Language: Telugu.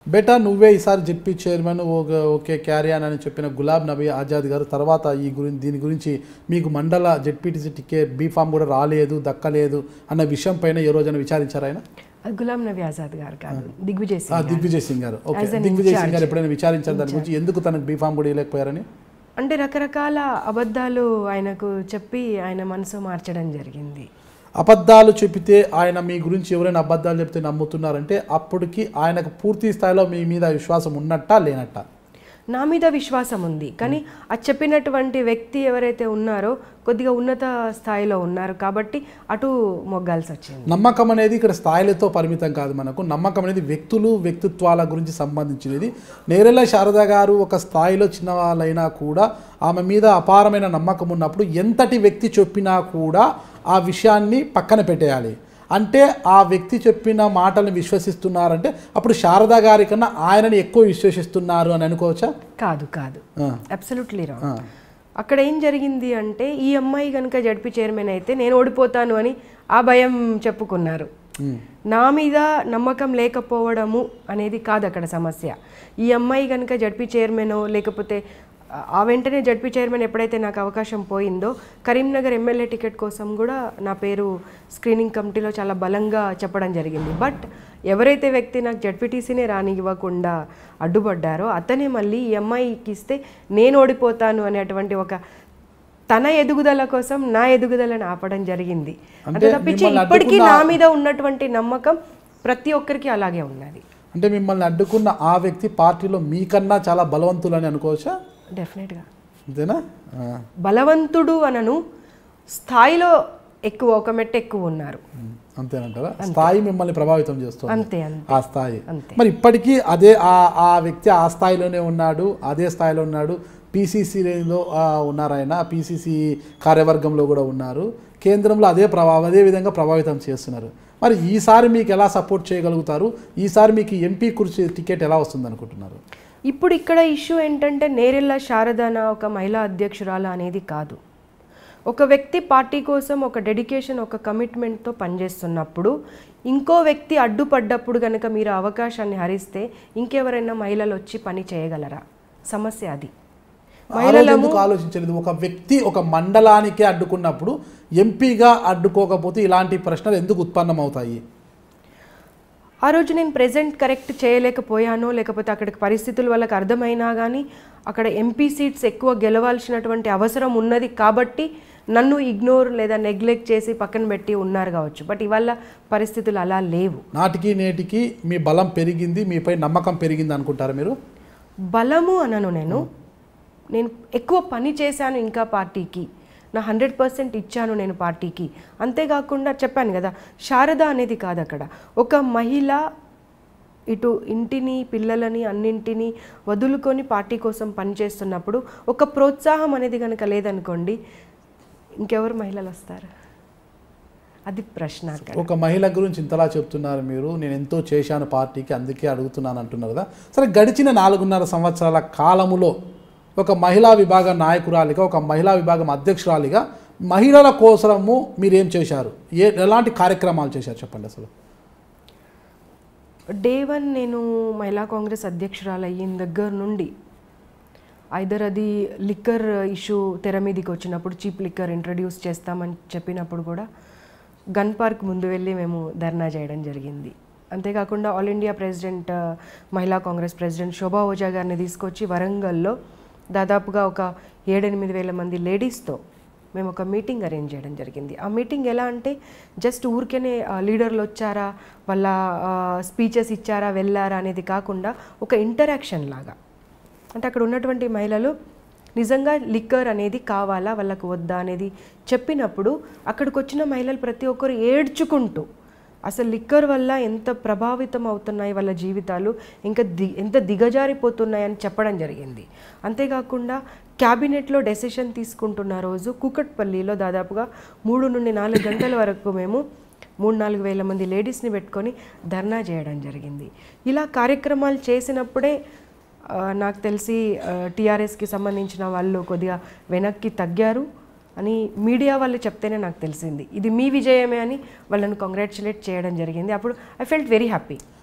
బేటా నువ్వే ఈసారి ZP chairman okay okay carry on అని చెప్పిన గులాబ్ నబీ ఆజాద్ గారు తర్వాత ఈ గురించి దీని గురించి మీకు మండల జెడ్పీటీసీ టికెట్ బీఫామ్ కూడా రాలేదు దక్కలేదు అన్న విషయం పైన ఏ రోజైనా విచారించారు ఆయన అది గులాం నబీ ఆజాద్ గారు కాదు దిగ్విజయ్ ఆ, సింగ్ గారు. దిగ్విజయ్ సింగ్ గారు okay As an Digvijay Singh in-charge. గారు ఎప్పుడైనా విచారించారు దాని గురించి ఎందుకు తనకు బీఫామ్ కూడా ఇవ్వలేకపోయారని అంటే రకరకాల అబద్ధాలు ఆయనకు చెప్పి ఆయన మనసు మార్చడం జరిగింది అబద్ధాలు చెబితే ఆయన మీ గురించి ఎవరైనా అబద్ధాలు చెప్తే నమ్ముతున్నారంటే అప్పటికి ఆయనకు పూర్తి స్థాయిలో మీ మీద విశ్వాసం ఉన్నట్టా లేనట్టా నా మీద విశ్వాసం ఉంది కానీ ఆ చెప్పినటువంటి వ్యక్తి ఎవరైతే ఉన్నారో కొద్దిగా ఉన్నత స్థాయిలో ఉన్నారు కాబట్టి అటు మొగ్గాల్సి వచ్చింది నమ్మకం అనేది ఇక్కడ స్థాయిలతో పరిమితం కాదు మనకు నమ్మకం అనేది వ్యక్తులు వ్యక్తిత్వాల గురించి సంబంధించినది నేరెళ్ళ శారద గారు ఒక స్థాయిలో చిన్నవాళ్ళైనా కూడా ఆమె మీద అపారమైన నమ్మకం ఉన్నప్పుడు ఎంతటి వ్యక్తి చెప్పినా కూడా ఆ విషయాన్ని పక్కన పెట్టేయాలి అంటే ఆ వ్యక్తి చెప్పిన మాటల్ని విశ్వసిస్తున్నారంటే అప్పుడు శారద గారి కన్నా ఆయనని ఎక్కువ విశ్వసిస్తున్నారు అని అనుకోవచ్చా కాదు కాదు ఆ, అబ్సల్యూట్లీ రాంగ్ ఆ. అక్కడ ఏం జరిగింది అంటే ఈ అమ్మాయి కనుక జడ్పీ చైర్మన్ అయితే నేను ఓడిపోతాను అని ఆ భయం చెప్పుకున్నారు ఉమ్. నా మీద నమ్మకం లేకపోవడము అనేది కాదు అక్కడ సమస్య ఈ అమ్మాయి కనుక జడ్పీ చైర్మనో లేకపోతే ఆ- ఆ వెంటనే జడ్పీ చైర్మన్ ఎప్పుడైతే నాకు అవకాశం పోయిందో కరీంనగర్ ఎమ్మెల్యే టికెట్ కోసం కూడా నా పేరు స్క్రీనింగ్ కమిటీలో చాలా బలంగా చెప్పడం జరిగింది బట్ ఎవరైతే వ్యక్తి నాకు జడ్పీటీసీనే రానివ్వకుండా అడ్డుపడ్డారో అతనే మళ్ళీ ఈ అమ్మాయికి ఇస్తే నేను ఓడిపోతాను అనేటువంటి ఒక తన ఎదుగుదల కోసం నా ఎదుగుదలను ఆపడం జరిగింది అంటే అంతే తప్పించి మిమ్మల్ని ఇప్పటికీ అడ్డుకున్న- నా మీద ఉన్నటువంటి నమ్మకం ప్రతి ఒక్కరికి అలాగే ఉన్నది అంటే మిమ్మల్ని అడ్డుకున్న ఆ వ్యక్తి పార్టీలో మీకన్నా చాలా బలవంతులని అనుకోవచ్చా డెఫినెట్గా అంతేనా ఆ. బలవంతుడు అనను స్థాయిలో ఎక్కువ ఒక మెట్టు ఎక్కువ ఉన్నారు ఉమ్, అంతేనంటారా స్థాయి మిమ్మల్ని ప్రభావితం చేస్తుంది అంతే అంతే ఆ స్థాయి అంతే. మరి ఇప్పటికీ అదే ఆ ఆ వ్యక్తి ఆ స్థాయిలోనే ఉన్నాడు అదే స్థాయిలో ఉన్నాడు పీసీసీలో ఉన్నారు ఆయన పీసీసీ కార్యవర్గంలో కూడా ఉన్నారు కేంద్రంలో అదే ప్రభావం అదే విధంగా ప్రభావితం చేస్తున్నారు మరి ఈసారి మీకు ఎలా సపోర్ట్ చేయగలుగుతారు ఈసారి మీకు ఎంపీ కుర్చీ టికెట్ ఎలా వస్తుంది అనుకుంటున్నారు ఇప్పుడు ఇక్కడ ఇష్యూ ఏంటంటే నేరెళ్ళ శారదాన ఒక మహిళా అధ్యక్షురాలు అనేది కాదు ఒక వ్యక్తి పార్టీ కోసం ఒక డెడికేషన్ ఒక కమిట్మెంట్తో పనిచేస్తున్నప్పుడు ఇంకో వ్యక్తి అడ్డుపడ్డప్పుడు కనుక మీరు అవకాశాన్ని హరిస్తే ఇంకెవరైనా మహిళలు వచ్చి పని చేయగలరా సమస్య అది ఆ రోజు ఎందుకు ఆలోచించలేదు ఒక వ్యక్తి ఒక మండలానికే అడ్డుకున్నప్పుడు ఎంపీగా అడ్డుకోకపోతే ఇలాంటి ప్రశ్నలు ఎందుకు ఉత్పన్నమవుతాయి ఆ రోజు నేను ప్రెజెంట్ కరెక్ట్ చేయలేకపోయానో లేకపోతే అక్కడికి పరిస్థితులు వాళ్ళకి అర్థమైనా కానీ అక్కడ ఎంపీ సీట్స్ ఎక్కువ గెలవాల్సినటువంటి అవసరం ఉన్నది కాబట్టి నన్ను ఇగ్నోర్ లేదా నెగ్లెక్ట్ చేసి పక్కన పెట్టి ఉన్నారు కావచ్చు బట్ ఇవాళ పరిస్థితులు అలా లేవు నాటికి నేటికి మీ బలం పెరిగింది మీపై నమ్మకం పెరిగింది అనుకుంటారా మీరు బలము అనను నేను నేను ఎక్కువ పని చేశాను ఇంకా పార్టీకి నా హండ్రెడ్ పర్సెంట్ ఇచ్చాను నేను పార్టీకి అంతేకాకుండా చెప్పాను కదా శారద అనేది కాదు అక్కడ ఒక మహిళ ఇటు ఇంటిని పిల్లలని అన్నింటినీ వదులుకొని పార్టీ కోసం పనిచేస్తున్నప్పుడు ఒక ప్రోత్సాహం అనేది కనుక లేదనుకోండి ఇంకెవరు మహిళలు వస్తారు అది ప్రశ్న అక్కడ ఒక మహిళ గురించి ఇంతలా చెప్తున్నారు మీరు నేను ఎంతో చేశాను పార్టీకి అందుకే అడుగుతున్నాను అంటున్నారు కదా సరే గడిచిన నాలుగున్నర సంవత్సరాల కాలములో ఒక మహిళా విభాగ నాయకురాలిగా ఒక మహిళా విభాగం అధ్యక్షురాలిగా మహిళల కోసము మీరు ఏం చేశారు ఏ ఎలాంటి కార్యక్రమాలు చేశారు చెప్పండి అసలు డే వన్ నేను మహిళా కాంగ్రెస్ అధ్యక్షురాలు అయిన దగ్గర నుండి ఐదర్ అది లిక్కర్ ఇష్యూ తెర మీదకి వచ్చినప్పుడు చీప్ లిక్కర్ ఇంట్రడ్యూస్ చేస్తామని చెప్పినప్పుడు కూడా గన్ పార్క్ ముందు వెళ్ళి మేము ధర్నా చేయడం జరిగింది అంతేకాకుండా ఆల్ ఇండియా ప్రెసిడెంట్ ఆ, మహిళా కాంగ్రెస్ ప్రెసిడెంట్ శోభా ఓజా గారిని తీసుకొచ్చి వరంగల్లో దాదాపుగా ఒక ఏడెనిమిది వేల మంది లేడీస్తో మేము ఒక మీటింగ్ అరేంజ్ చేయడం జరిగింది ఆ మీటింగ్ ఎలా అంటే జస్ట్ ఊరికేనే ఆ, లీడర్లు వచ్చారా వాళ్ళ స్పీచెస్ ఇచ్చారా వెళ్ళారా అనేది కాకుండా ఒక ఇంటరాక్షన్ లాగా అంటే అక్కడ ఉన్నటువంటి మహిళలు నిజంగా లిక్కర్ అనేది కావాలా వాళ్ళకు వద్దా అనేది చెప్పినప్పుడు అక్కడికి వచ్చిన మహిళలు ప్రతి ఒక్కరు ఏడ్చుకుంటూ అసలు లిక్కర్ వల్ల ఎంత ప్రభావితం అవుతున్నాయి వాళ్ళ జీవితాలు ఇంకా ది ఎంత దిగజారిపోతున్నాయని చెప్పడం జరిగింది అంతేకాకుండా క్యాబినెట్లో డెసిషన్ తీసుకుంటున్న రోజు కూకట్పల్లిలో దాదాపుగా మూడు నుండి నాలుగు గంటల వరకు మేము మూడు నాలుగు వేల మంది లేడీస్ని పెట్టుకొని ధర్నా చేయడం జరిగింది ఇలా కార్యక్రమాలు చేసినప్పుడే ఆ, నాకు తెలిసి టీఆర్ఎస్కి సంబంధించిన వాళ్ళు కొద్దిగా వెనక్కి తగ్గారు అని మీడియా వాళ్ళు చెప్తేనే నాకు తెలిసింది ఇది మీ విజయమే అని వాళ్ళని కంగ్రాచులేట్ చేయడం జరిగింది అప్పుడు ఐ ఫెల్ట్ వెరీ హ్యాపీ